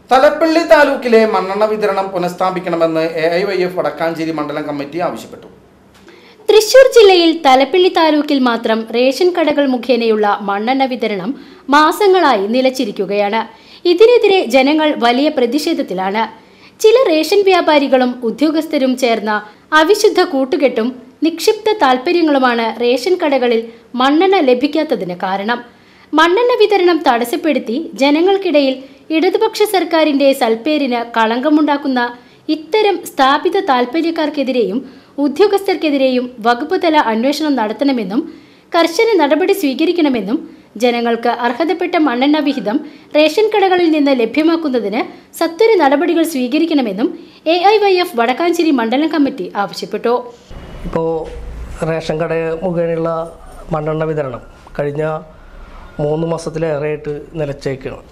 തലപ്പള്ളി താലൂക്കിലെ മണ്ണെണ്ണ വിതരണം പുനഃസ്ഥാപിക്കണമെന്ന് A I Y F Vadakkanchery മണ്ഡലം കമ്മിറ്റി ആവശ്യപ്പെട്ടു തൃശൂർ ജില്ലയിൽ തലപ്പള്ളി താലൂക്കിൽ മാത്രം റേഷൻ കടകൾ മുഖേനയുള്ള മണ്ണെണ്ണ വിതരണം മാസങ്ങളായി നിലച്ചിരിക്കുകയാണ് ഇതിനെതിരെ ജനങ്ങൾ വലിയ പ്രതിഷേധത്തിലാണ് ചില റേഷൻ വ്യാപാരികളും ഉദ്യോഗസ്ഥരും ചേർന്ന അവിശുദ്ധ കൂട്ടുകെട്ടും നിക്ഷിപ്ത താൽപ്പര്യങ്ങളുമാണ് റേഷൻ കടകളിൽ മണ്ണെണ്ണ ലഭിക്കാത്തതിന് കാരണം മണ്ണെണ്ണ വിതരണം തടസ്സപ്പെടുത്തി ജനങ്ങൾക്കിടയിൽ ഇടതുപക്ഷ സർക്കാരിന്റെ സൽപ്പേരിന് കളങ്കമുണ്ടാക്കുന്ന ഇത്തരം സ്ഥാപിത താൽപ്പര്യക്കാർക്കെതിരെയും ഉദ്യോഗസ്ഥർക്കെതിരെയും വകുപ്പ് തല അന്വേഷണം നടത്തണമെന്നും കർശന നടപടി സ്വീകരിക്കണമെന്നും ജനങ്ങൾക്ക് അർഹതപ്പെട്ട മണ്ണെണ്ണ വിഹിതം റേഷൻ കടകളിൽ നിന്ന് ലഭ്യമാക്കുന്നതിന് സത്വര നടപടികൾ സ്വീകരിക്കണമെന്നും A I Y F Vadakkanchery മണ്ഡലം കമ്മിറ്റി ആവശ്യപ്പെട്ടു ഇപ്പോൾ റേഷൻ കട മുഖേനയുള്ള മണ്ണെണ്ണ വിതരണം കഴിഞ്ഞ മൂന്ന് മാസത്തിലേറെയായിട്ട് നിലച്ചേക്കാണ്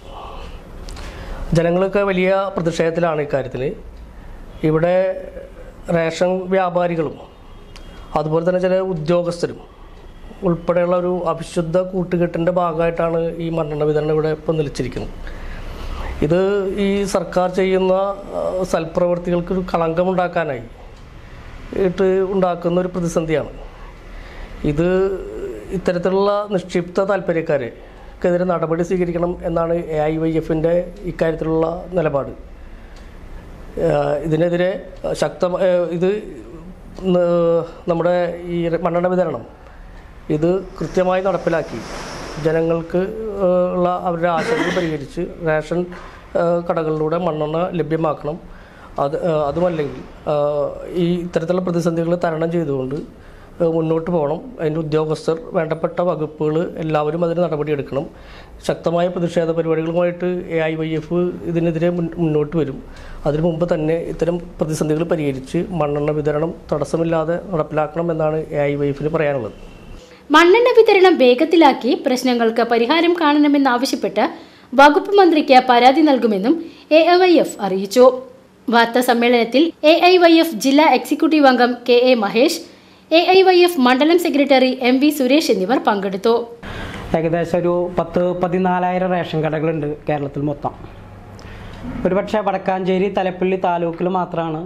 ജനങ്ങളൊക്കെ വലിയ പ്രതിഷേധത്തിലാണ് ഇക്കാര്യത്തിൽ ഇവിടെ റേഷൻ വ്യാപാരികളും അതുപോലെ തന്നെ ചില ഉദ്യോഗസ്ഥരും ഉൾപ്പെടെയുള്ള ഒരു അവിശുദ്ധ കൂട്ടുകെട്ടിൻ്റെ ഭാഗമായിട്ടാണ് ഈ മണ്ണെണ്ണ വിതരണം ഇവിടെ ഇപ്പോൾ നിലച്ചിരിക്കുന്നത് ഇത് ഈ സർക്കാർ ചെയ്യുന്ന ആ, സൽപ്രവർത്തികൾക്ക് ഒരു കളങ്കമുണ്ടാക്കാനായി ഇട്ട് ഉണ്ടാക്കുന്ന ഒരു പ്രതിസന്ധിയാണ് ഇത് ഇത്തരത്തിലുള്ള നിക്ഷിപ്ത താല്പര്യക്കാരെക്കെതിരെ നടപടി സ്വീകരിക്കണം എന്നാണ് എ ഐ വൈ എഫിൻ്റെ ഇക്കാര്യത്തിലുള്ള നിലപാട് ഏഹ് ഇതിനെതിരെ ശക്ത ഇത് ന- നമ്മുടെ ഈ മണ്ണെണ്ണ വിതരണം ഇത് കൃത്യമായി നടപ്പിലാക്കി ജനങ്ങൾക്ക് ഏഹ് ഉള്ള അവരുടെ ആശങ്കകൾ പരിഹരിച്ച് റേഷൻ ഏഹ് കടകളിലൂടെ മണ്ണെണ്ണ ലഭ്യമാക്കണം അത് ഏഹ് അതുമല്ലെങ്കിൽ ഏഹ് ഈ ഇത്തരത്തിലുള്ള പ്രതിസന്ധികൾ തരണം ചെയ്തുകൊണ്ട് ഏഹ് മുന്നോട്ട് പോകണം അതിൻ്റെ ഉദ്യോഗസ്ഥർ വേണ്ടപ്പെട്ട വകുപ്പുകൾ എല്ലാവരും അതിന് നടപടിയെടുക്കണം ശക്തമായ പ്രതിഷേധ പരിപാടികളുമായിട്ട് എ ഐ വൈ എഫ് ഇതിനെതിരെ മുൻ- മുന്നോട്ട് വരും അതിനു മുമ്പ് തന്നെ ഇത്തരം പ്രതിസന്ധികൾ പരിഹരിച്ച് മണ്ണെണ്ണ വിതരണം തടസ്സമില്ലാതെ നടപ്പിലാക്കണം എന്നാണ് എ ഐ വൈ എഫിന് പറയാനുള്ളത് മണ്ണെണ്ണ വിതരണം വേഗത്തിലാക്കി പ്രശ്നങ്ങൾക്ക് പരിഹാരം കാണണമെന്നാവശ്യപ്പെട്ട് വകുപ്പ് മന്ത്രിക്ക് പരാതി നൽകുമെന്നും എ ഐ വൈ എഫ് അറിയിച്ചു വാർത്താ സമ്മേളനത്തിൽ എ ഐ വൈ എഫ് ജില്ലാ എക്സിക്യൂട്ടീവ് അംഗം K A Mahesh A I Y F മണ്ഡലം സെക്രട്ടറി എം വി സുരേഷ് എന്നിവർ പങ്കെടുത്തു ഏകദേശം ഒരു പത്ത് പതിനാലായിരം റേഷൻ കടകളുണ്ട് കേരളത്തിൽ മൊത്തം ഒരുപക്ഷെ വടക്കാഞ്ചേരി തലപ്പള്ളി താലൂക്കിൽ മാത്രമാണ്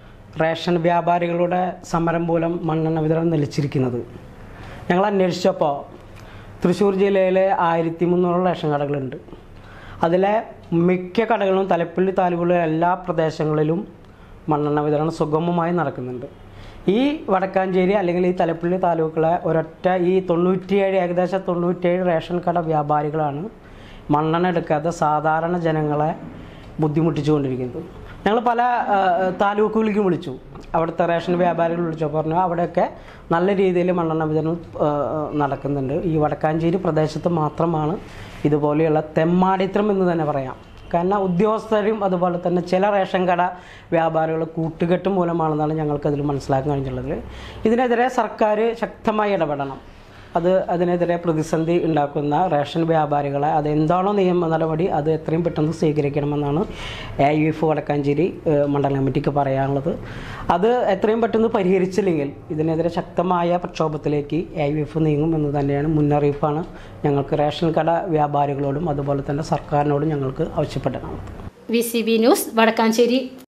റേഷൻ വ്യാപാരികളുടെ സമരം മൂലം മണ്ണെണ്ണ വിതരണം നിലച്ചിരിക്കുന്നത് ഞങ്ങൾ അന്വേഷിച്ചപ്പോൾ തൃശ്ശൂർ ജില്ലയിലെ ആയിരത്തി മുന്നൂറ് റേഷൻ കടകളുണ്ട് അതിലെ മിക്ക കടകളും തലപ്പള്ളി താലൂക്കിലെ എല്ലാ പ്രദേശങ്ങളിലും മണ്ണെണ്ണ വിതരണം സുഗമമായി നടക്കുന്നുണ്ട് ഈ വടക്കാഞ്ചേരി അല്ലെങ്കിൽ ഈ തലപ്പള്ളി താലൂക്കിലെ ഒരൊറ്റ ഈ തൊണ്ണൂറ്റിയേഴ് ഏകദേശം തൊണ്ണൂറ്റിയേഴ് റേഷൻ കട വ്യാപാരികളാണ് മണ്ണെണ്ണ എടുക്കാതെ സാധാരണ ജനങ്ങളെ ബുദ്ധിമുട്ടിച്ചുകൊണ്ടിരിക്കുന്നത് ഞങ്ങൾ പല ആ, താലൂക്കുകളിലേക്കും വിളിച്ചു അവിടുത്തെ റേഷൻ വ്യാപാരികൾ വിളിച്ചു പറഞ്ഞു അവിടെയൊക്കെ നല്ല രീതിയിൽ മണ്ണെണ്ണ വിതരണം ആ, നടക്കുന്നുണ്ട് ഈ വടക്കാഞ്ചേരി പ്രദേശത്ത് മാത്രമാണ് ഇതുപോലെയുള്ള തെമ്മാടിത്തരം എന്ന് തന്നെ പറയാം കാരണം ഉദ്യോഗസ്ഥരും അതുപോലെ തന്നെ ചില റേഷൻ കട വ്യാപാരികൾ കൂട്ടുകെട്ട് മൂലമാണെന്നാണ് ഞങ്ങൾക്കതിൽ മനസ്സിലാക്കാൻ കഴിഞ്ഞിട്ടുള്ളത് ഇതിനെതിരെ സർക്കാർ ശക്തമായി ഇടപെടണം അത് അതിനെതിരെ പ്രതിസന്ധി ഉണ്ടാക്കുന്ന റേഷൻ വ്യാപാരികളെ അതെന്താണോ നിയമ നടപടി അത് എത്രയും പെട്ടെന്ന് സ്വീകരിക്കണമെന്നാണ് എ യു എഫ് വടക്കാഞ്ചേരി ഏഹ്, മണ്ഡലം കമ്മിറ്റിക്ക് പറയാനുള്ളത് അത് എത്രയും പെട്ടെന്ന് പരിഹരിച്ചില്ലെങ്കിൽ ഇതിനെതിരെ ശക്തമായ പ്രക്ഷോഭത്തിലേക്ക് എ യു എഫ് നീങ്ങും എന്ന് തന്നെയാണ് മുന്നറിയിപ്പാണ് ഞങ്ങൾക്ക് റേഷൻ കട വ്യാപാരികളോടും അതുപോലെ തന്നെ സർക്കാരിനോടും ഞങ്ങൾക്ക് ആവശ്യപ്പെടാനുള്ളത് V C B news Vadakkanchery